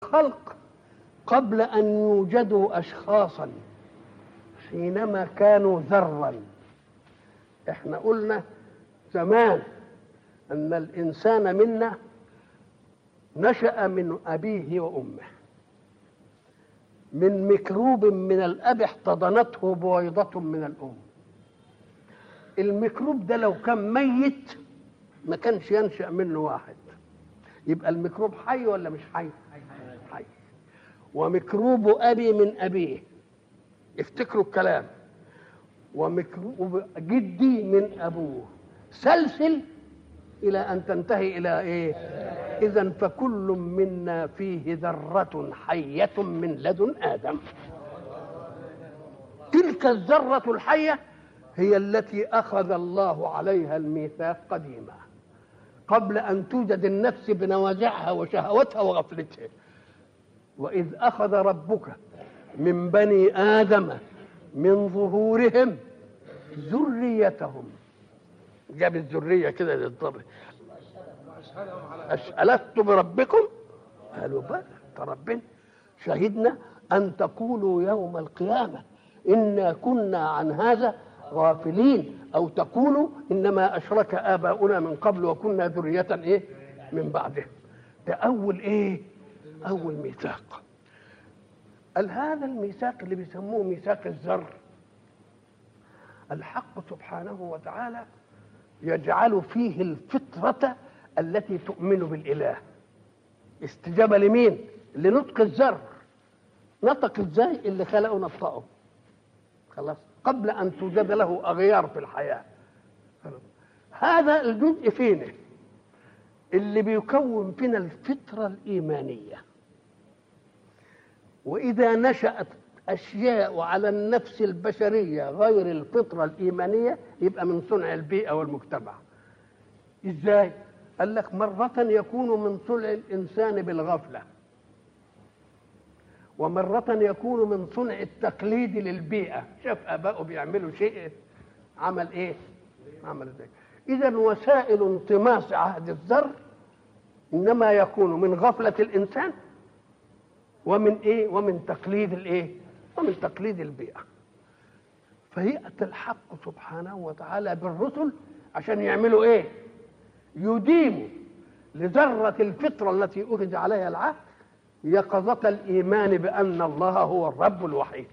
الخلق قبل أن يوجدوا أشخاصا حينما كانوا ذرا احنا قلنا زمان أن الإنسان منا نشأ من أبيه وأمه من ميكروب من الأب احتضنته بويضة من الأم الميكروب ده لو كان ميت ما كانش ينشأ منه واحد يبقى الميكروب حي ولا مش حي حي وميكروب أبي من أبيه افتكروا الكلام وميكروب جدي من أبوه سلسل إلى أن تنتهي إلى إيه إذا فكل منا فيه ذرة حية من لدن آدم تلك الذرة الحية هي التي أخذ الله عليها الميثاق قديما قبل أن توجد النفس بنوازعها وشهوتها وغفلتها وإذ أخذ ربك من بني آدم من ظهورهم ذريتهم جاب الذرية كده للضر ألست بربكم قالوا بلى ربنا شهدنا أن تقولوا يوم القيامة إنا كنا عن هذا غافلين أو تقولوا إنما أشرك آباؤنا من قبل وكنا ذرية إيه من بعده ده أول إيه أول ميثاق قال هذا الميثاق اللي بيسموه ميثاق الذر الحق سبحانه وتعالى يجعل فيه الفطرة التي تؤمن بالإله استجابة لمين؟ لنطق الذر نطق ازاي اللي خلقه نطقه خلاص قبل ان توجد له اغيار في الحياه هذا الجزء فينا اللي بيكون فينا الفطره الايمانيه واذا نشات اشياء على النفس البشريه غير الفطره الايمانيه يبقى من صنع البيئه والمجتمع ازاي قال لك مره يكون من صنع الانسان بالغفله ومرة يكون من صنع التقليد للبيئة شاف آبائه بيعملوا شيء عمل إيه؟ عمل ذلك إذا وسائل انطماس عهد الذر إنما يكون من غفلة الإنسان ومن إيه؟ ومن تقليد الإيه؟ ومن تقليد البيئة فيأتي الحق سبحانه وتعالى بالرسل عشان يعملوا إيه؟ يديموا لذرة الفطرة التي أخذ عليها العهد يقظة الإيمان بأن الله هو الرب الوحيد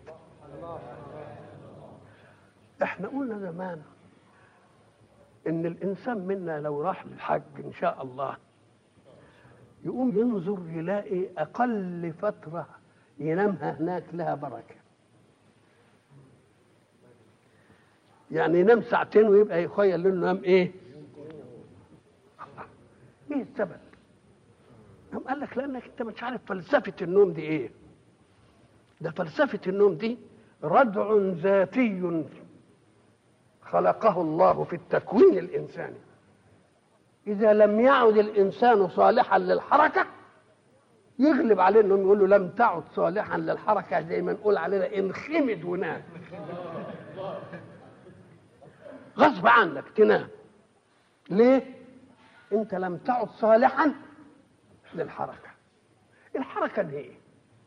احنا قلنا زمان ان الانسان منا لو راح للحج ان شاء الله يقوم ينظر يلاقي اقل فتره ينامها هناك لها بركه يعني ينام ساعتين ويبقى يخيل له انه نام ايه ايه السبب قام قال لك لانك انت مش عارف فلسفه النوم دي ايه ده فلسفه النوم دي ردع ذاتي خلقه الله في التكوين الانساني اذا لم يعد الانسان صالحا للحركه يغلب عليه انهم يقول له لم تعد صالحا للحركه زي ما نقول علينا انخمد ونام غصب عنك تنام ليه انت لم تعد صالحا للحركة الحركة دي ايه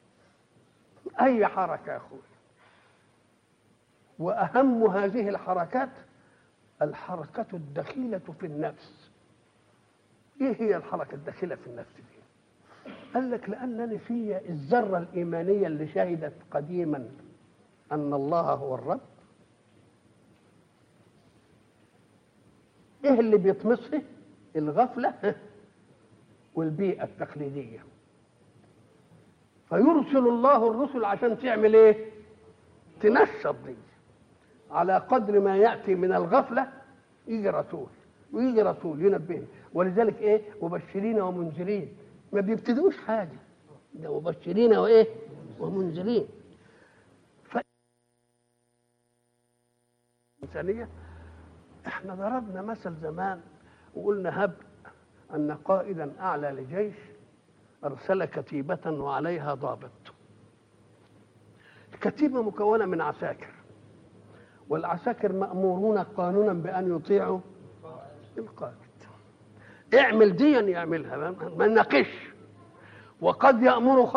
أي حركة يا أخوي وأهم هذه الحركات الحركة الدخيلة في النفس إيه هي الحركة الدخيلة في النفس دي قال لك لأنني في الذرة الإيمانية اللي شهدت قديما أن الله هو الرب إيه اللي بيطمسه الغفلة والبيئة التقليدية فيرسل الله الرسل عشان تعمل ايه تنشط دي على قدر ما يأتي من الغفلة يجي رسول ويجي رسول ينبهنا ولذلك ايه مبشرين ومنذرين ما بيبتدوش حاجة ده مبشرين وايه ومنذرين ف... إنسانية احنا ضربنا مثل زمان وقلنا هب أن قائدا أعلى لجيش أرسل كتيبة وعليها ضابط الكتيبة مكونة من عساكر والعساكر مأمورون قانونا بأن يطيعوا القائد اعمل ديا يعملها ما نناقش وقد يأمر